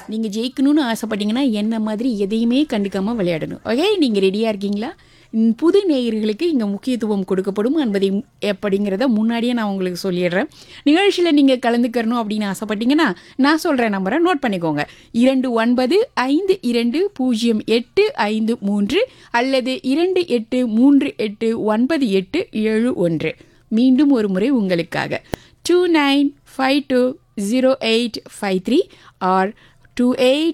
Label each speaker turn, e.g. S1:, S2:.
S1: நீங்கள் ஜெயிக்கணும்னு ஆசைப்பட்டீங்கன்னா என்ன மாதிரி எதையுமே கண்டுக்காமல் விளையாடணும் ஓகே நீங்கள் ரெடியாக இருக்கீங்களா ம், புது நேயர்களுக்கு இங்கே முக்கியத்துவம் கொடுக்கப்படும் என்பதை எப்படிங்கிறத முன்னாடியே நான் உங்களுக்கு சொல்லிடுறேன் நிகழ்ச்சியில் நீங்கள் கலந்துக்கணும் அப்படின்னு ஆசைப்பட்டீங்கன்னா நான் சொல்கிற நம்பரை நோட் பண்ணிக்கோங்க இரண்டு ஒன்பது ஐந்து இரண்டு பூஜ்ஜியம் எட்டு ஐந்து மூன்று அல்லது இரண்டு எட்டு மூன்று எட்டு ஒன்பது எட்டு ஏழு ஒன்று மீண்டும் ஒரு முறை உங்களுக்காக two nine five two zero eight five three or two eight